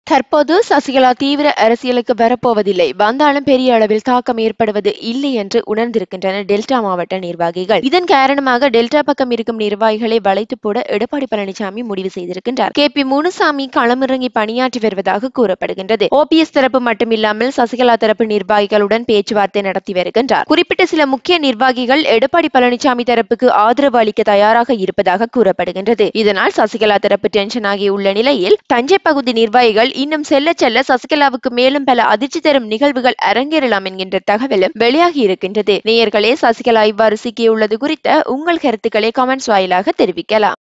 தற்போது சசிகலா தீவிர அரசியலுக்கு வரப்போவதில்லை வந்தாலும் பெரிய அளவில் தாக்கம் ஏற்படுவது இல்லை என்று உணர்ந்திருக்கின்றனர் டெல்டா மாவட்ட நிர்வாகிகள் இதன் காரணமாக டெல்டா பக்கம் இருக்கும் நிர்வாகிகளை வளைத்து போட எடப்பாடி பழனிசாமி முடிவு செய்திருக்கின்றார் கே பி முனுசாமி களமிறங்கி பணியாற்றி வருவதாக கூறப்படுகின்றது ஓபிஎஸ் தரப்பு மட்டுமில்லாமல் சசிகலா தரப்பு நிர்வாகிகளுடன் பேச்சுவார்த்தை நடத்தி வருகின்றார் குறிப்பிட்ட சில முக்கிய நிர்வாகிகள் எடப்பாடி பழனிசாமி தரப்புக்கு ஆதரவு அளிக்க தயாராக இருப்பதாக கூறப்படுகின்றது இதனால் சசிகலா தரப்பு டென்ஷன் ஆகியுள்ள நிலையில் தஞ்சை பகுதி நிர்வாகிகள் இன்னும் செல்ல செல்ல சசிகலாவுக்கு மேலும் பல அதிர்ச்சி தரும் நிகழ்வுகள் அரங்கேறலாம் என்கின்ற தகவலும் வெளியாகி இருக்கின்றது நேயர்களே சசிகலா இவ்வாறு சிக்கியுள்ளது குறித்த உங்கள் கருத்துக்களை கமெண்ட்ஸ் வாயிலாக தெரிவிக்கலாம்